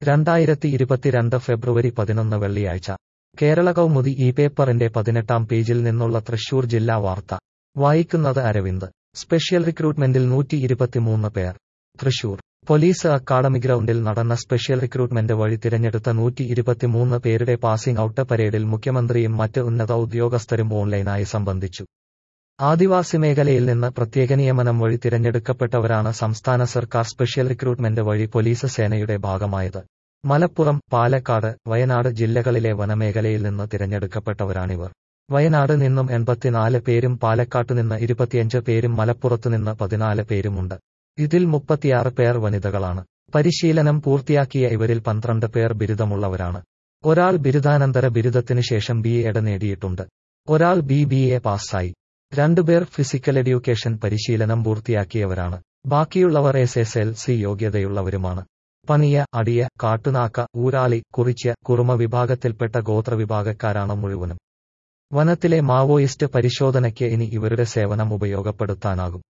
രണ്ടായിരത്തി ഇരുപത്തിരണ്ട് ഫെബ്രുവരി പതിനൊന്ന് വെള്ളിയാഴ്ച കേരള കൗമുദി ഈ പേപ്പറിന്റെ പതിനെട്ടാം പേജിൽ നിന്നുള്ള തൃശൂർ ജില്ലാ വാർത്ത വായിക്കുന്നത് അരവിന്ദ് സ്പെഷ്യൽ റിക്രൂട്ട്മെന്റിൽ നൂറ്റി ഇരുപത്തിമൂന്ന് പേർ തൃശൂർ പോലീസ് അക്കാഡമി ഗ്രൗണ്ടിൽ നടന്ന സ്പെഷ്യൽ റിക്രൂട്ട്മെന്റ് വഴി തിരഞ്ഞെടുത്ത നൂറ്റി ഇരുപത്തിമൂന്ന് പേരുടെ പാസിംഗ് ഔട്ട് പരേഡിൽ മുഖ്യമന്ത്രിയും മറ്റ് ഉന്നത ഉദ്യോഗസ്ഥരും ഓൺലൈനായി സംബന്ധിച്ചു ആദിവാസി മേഖലയിൽ നിന്ന് പ്രത്യേക നിയമനം വഴി തിരഞ്ഞെടുക്കപ്പെട്ടവരാണ് സംസ്ഥാന സർക്കാർ സ്പെഷ്യൽ റിക്രൂട്ട്മെന്റ് വഴി പോലീസ് സേനയുടെ ഭാഗമായത് മലപ്പുറം പാലക്കാട് വയനാട് ജില്ലകളിലെ വനമേഖലയിൽ നിന്ന് തിരഞ്ഞെടുക്കപ്പെട്ടവരാണിവർ വയനാട് നിന്നും എൺപത്തിനാല് പേരും പാലക്കാട്ടുനിന്ന് ഇരുപത്തിയഞ്ച് പേരും മലപ്പുറത്തുനിന്ന് പതിനാല് പേരുമുണ്ട് ഇതിൽ മുപ്പത്തിയാറ് പേർ വനിതകളാണ് പരിശീലനം പൂർത്തിയാക്കിയ ഇവരിൽ പന്ത്രണ്ട് പേർ ബിരുദമുള്ളവരാണ് ഒരാൾ ബിരുദാനന്തര ബിരുദത്തിന് ശേഷം ബി എഡ് നേടിയിട്ടുണ്ട് ഒരാൾ ബി ബി എ പാസ്സായി രണ്ടുപേർ ഫിസിക്കൽ എഡ്യൂക്കേഷൻ പരിശീലനം പൂർത്തിയാക്കിയവരാണ് ബാക്കിയുള്ളവർ എസ് എസ് എൽ സി യോഗ്യതയുള്ളവരുമാണ് പണിയ അടിയ കാട്ടുനാക്ക ഊരാളി കുറിച്യ കുറുമ വിഭാഗത്തിൽപ്പെട്ട ഗോത്രവിഭാഗക്കാരാണ് മുഴുവനും വനത്തിലെ മാവോയിസ്റ്റ് പരിശോധനയ്ക്ക് ഇനി ഇവരുടെ സേവനം ഉപയോഗപ്പെടുത്താനാകും